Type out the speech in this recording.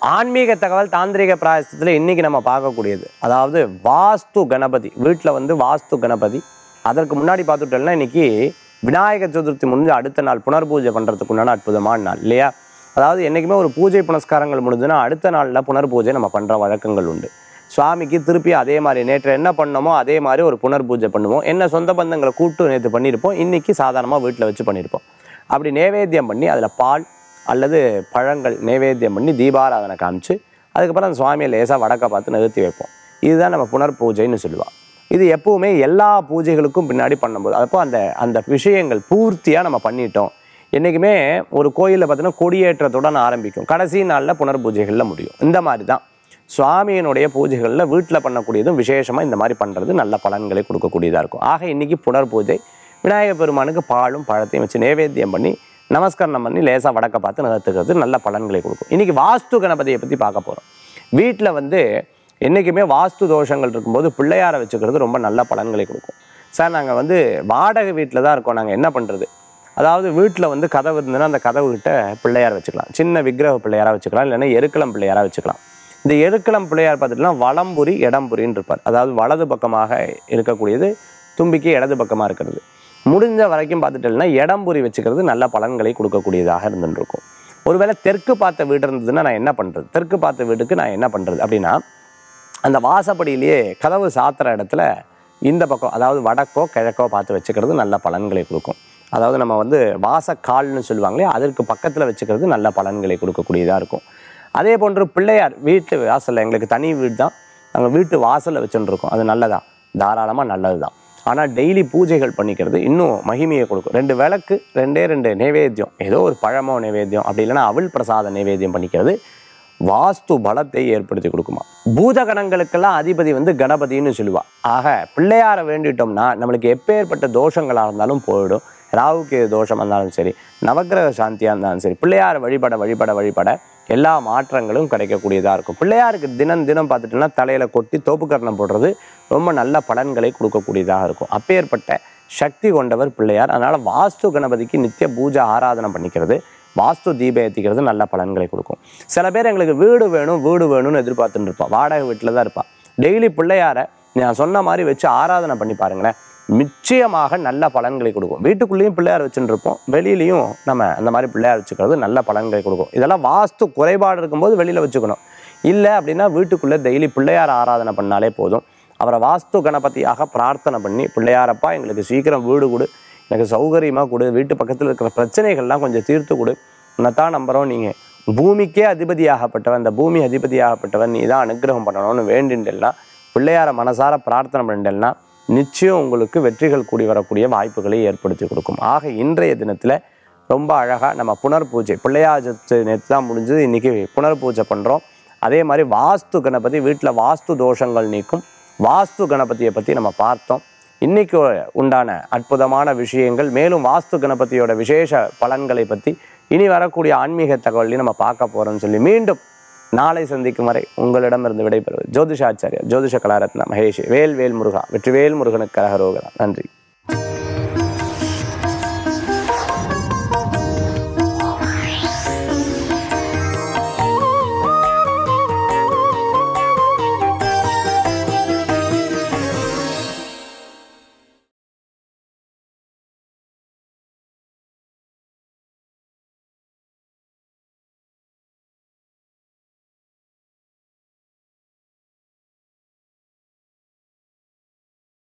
ஆன்மீக தகவல் தாந்திரிக பிராயசத்தில் இன்னைக்கு நம்ம பார்க்கக்கூடியது அதாவது வாஸ்து கணபதி வீட்டில் வந்து வாஸ்து கணபதி அதற்கு முன்னாடி பார்த்துட்டோம்னா இன்னைக்கு விநாயகர் சதுர்த்தி முடிஞ்சு அடுத்த நாள் புனர்பூஜை பண்ணுறதுக்கு உண்டான அற்புதமான நாள் இல்லையா அதாவது என்றைக்குமே ஒரு பூஜை புனஸ்காரங்கள் முடிஞ்சுன்னா அடுத்த நாளில் புனர்பூஜை நம்ம பண்ணுற வழக்கங்கள் உண்டு சுவாமிக்கு திருப்பி அதே மாதிரி நேற்று என்ன பண்ணோமோ அதே மாதிரி ஒரு புனர்பூஜை பண்ணுவோம் என்ன சொந்த பந்தங்களை கூப்பிட்டு நேற்று பண்ணியிருப்போம் இன்னைக்கு சாதாரணமாக வீட்டில் வச்சு பண்ணியிருப்போம் அப்படி நேவேத்தியம் பண்ணி அதில் பால் அல்லது பழங்கள் நேவேத்தியம் பண்ணி தீபாராதனை காமிச்சு அதுக்கப்புறம் அந்த சுவாமியை லேசாக வடக்க பார்த்து நிறுத்தி வைப்போம் இதுதான் நம்ம புனர் பூஜைன்னு சொல்லுவாள் இது எப்பவுமே எல்லா பூஜைகளுக்கும் பின்னாடி பண்ணும்போது அப்போ அந்த அந்த விஷயங்கள் பூர்த்தியாக நம்ம பண்ணிட்டோம் என்றைக்குமே ஒரு கோயிலில் பார்த்தீங்கன்னா கொடியேற்றத்துடன் ஆரம்பிக்கும் கடைசி நாளில் புனர் பூஜைகளில் முடியும் இந்த மாதிரி தான் சுவாமியினுடைய பூஜைகளில் வீட்டில் பண்ணக்கூடியதும் விசேஷமாக இந்த மாதிரி பண்ணுறது நல்ல பலன்களை கொடுக்கக்கூடியதாக இருக்கும் ஆக இன்னைக்கு புனர் பூஜை விநாயகர் பெருமானுக்கு பாலும் பழத்தையும் வச்சு நேவேத்தியம் பண்ணி நமஸ்கரணம் பண்ணி லேசாக வடக்க பார்த்து நகர்த்துக்கிறது நல்ல பலன்களை கொடுக்கும் இன்னைக்கு வாஸ்து கணபதியை பற்றி பார்க்க போகிறோம் வீட்டில் வந்து என்றைக்குமே வாஸ்து தோஷங்கள் இருக்கும்போது பிள்ளையாரை வச்சுக்கிறது ரொம்ப நல்ல பலன்களை கொடுக்கும் சார் நாங்கள் வந்து வாடகை வீட்டில் தான் இருக்கோம் நாங்கள் என்ன பண்ணுறது அதாவது வீட்டில் வந்து கதவு இருந்ததுன்னா அந்த கதவு கிட்ட பிள்ளையார் வச்சுக்கலாம் சின்ன விக்கிரக பிள்ளையாராக வச்சுக்கலாம் இல்லைன்னா எருக்களம் பிள்ளையாராக வச்சுக்கலாம் இந்த எருக்களம் பிள்ளையார் பார்த்துட்டுனா வலம்புரி இடம்புரின்னு இருப்பார் அதாவது வலது பக்கமாக இருக்கக்கூடியது தும்பிக்கு இடது பக்கமாக இருக்கிறது முடிஞ்ச வரைக்கும் பார்த்துட்டோம்னா இடம்புரி வச்சுக்கிறது நல்ல பலன்களை கொடுக்கக்கூடியதாக இருந்துருக்கும் ஒருவேளை தெற்கு பார்த்த வீடு இருந்ததுன்னா நான் என்ன பண்ணுறது தெற்கு பார்த்த வீட்டுக்கு நான் என்ன பண்ணுறது அப்படின்னா அந்த வாசப்படியிலேயே கதவு சாத்துற இடத்துல இந்த பக்கம் அதாவது வடக்கோ கிழக்கோ பார்த்து வச்சுக்கிறது நல்ல பலன்களை கொடுக்கும் அதாவது நம்ம வந்து வாசக்கால்னு சொல்லுவாங்களே அதற்கு பக்கத்தில் வச்சுக்கிறது நல்ல பலன்களை கொடுக்கக்கூடியதாக இருக்கும் அதே போன்று பிள்ளையார் வீட்டு வாசலில் எங்களுக்கு தனி வீடு தான் நாங்கள் வீட்டு வாசலில் வச்சுட்டு இருக்கோம் அது நல்லதான் தாராளமாக நல்லது தான் ஆனால் டெய்லி பூஜைகள் பண்ணிக்கிறது இன்னும் மகிமையை கொடுக்கும் ரெண்டு விளக்கு ரெண்டே ரெண்டு நைவேத்தியம் ஏதோ ஒரு பழமோ நைவேத்தியம் அப்படி இல்லைன்னா அவல் பிரசாத நைவேத்தியம் பண்ணிக்கிறது வாஸ்து பலத்தை ஏற்படுத்தி கொடுக்குமா பூதகணங்களுக்கெல்லாம் அதிபதி வந்து கணபதின்னு சொல்லுவா ஆக பிள்ளையார வேண்டிட்டோம்னா நம்மளுக்கு எப்பேற்பட்ட தோஷங்களாக இருந்தாலும் போயிடும் ராவுக்கு தோஷம் இருந்தாலும் சரி நவக்கிரக சாந்தியாக இருந்தாலும் சரி பிள்ளையார வழிபட வழிபட வழிபட எல்லா மாற்றங்களும் கிடைக்கக்கூடியதாக இருக்கும் பிள்ளையாருக்கு தினம் தினம் பார்த்துட்டோம்னா தலையில் கொட்டி தோப்புக்கரணம் போடுறது ரொம்ப நல்ல பலன்களை கொடுக்கக்கூடியதாக இருக்கும் அப்பேற்பட்ட சக்தி கொண்டவர் பிள்ளையார் அதனால் வாஸ்து கணபதிக்கு நித்திய பூஜை ஆராதனை பண்ணிக்கிறது வாஸ்து தீபம் ஏற்றிக்கிறது நல்ல பலன்களை கொடுக்கும் சில பேர் எங்களுக்கு வீடு வேணும் வீடு வேணும்னு எதிர்பார்த்துட்டு இருப்பா வாடகை வீட்டில் தான் இருப்பா டெய்லி பிள்ளையாரை நான் சொன்ன மாதிரி வச்சு ஆராதனை பண்ணி பாருங்களேன் நிச்சயமாக நல்ல பலன்களை கொடுக்கும் வீட்டுக்குள்ளேயும் பிள்ளையார் வச்சுட்டு இருப்போம் வெளியிலையும் நம்ம அந்த மாதிரி பிள்ளையார் வச்சுக்கிறது நல்ல பலன்களை கொடுக்கும் இதெல்லாம் வாஸ்து குறைபாடு இருக்கும்போது வெளியில் வச்சுக்கணும் இல்லை அப்படின்னா வீட்டுக்குள்ளே டெய்லி பிள்ளையார் ஆராதனை பண்ணாலே போதும் அவரை வாஸ்து கணபதியாக பிரார்த்தனை பண்ணி பிள்ளையாரப்பா எங்களுக்கு சீக்கிரம் வீடு கொடு எனக்கு சௌகரியமாக கொடு வீட்டு பக்கத்தில் இருக்கிற பிரச்சனைகள்லாம் கொஞ்சம் தீர்த்து கொடு உன்னைத்தான் நம்புகிறோம் நீங்கள் பூமிக்கே அதிபதியாகப்பட்டவன் இந்த பூமி அதிபதியாகப்பட்டவன் நீ தான் அனுகிரகம் பண்ணணும்னு வேண்டின்றேன்னா பிள்ளையார மனசார பிரார்த்தனை பண்ணிட்டேன்னா நிச்சயம் உங்களுக்கு வெற்றிகள் கூடி வரக்கூடிய வாய்ப்புகளை ஏற்படுத்தி கொடுக்கும் ஆக இன்றைய தினத்தில் ரொம்ப அழகாக நம்ம புனர் பூஜை பிள்ளையார் சதுர்த்தி நேற்று தான் முடிஞ்சது இன்றைக்கி புனர் பூஜை பண்ணுறோம் அதே மாதிரி வாஸ்து கணபதி வீட்டில் வாஸ்து தோஷங்கள் நீக்கும் வாஸ்து கணபதியை பற்றி நம்ம பார்த்தோம் இன்னைக்கு உண்டான அற்புதமான விஷயங்கள் மேலும் வாஸ்து கணபதியோட விசேஷ பலன்களை பற்றி இனி வரக்கூடிய ஆன்மீக தகவலையும் நம்ம பார்க்க போகிறோம்னு சொல்லி மீண்டும் நாளை சந்திக்கும் வரை உங்களிடமிருந்து விடைபெறுவது ஜோதிஷாச்சாரியா ஜோதிஷ கலாரத்ன மகேஷ் வேல் வேல் முருகா வெற்றிவேல் முருகனுக்கு கரகரோகரா நன்றி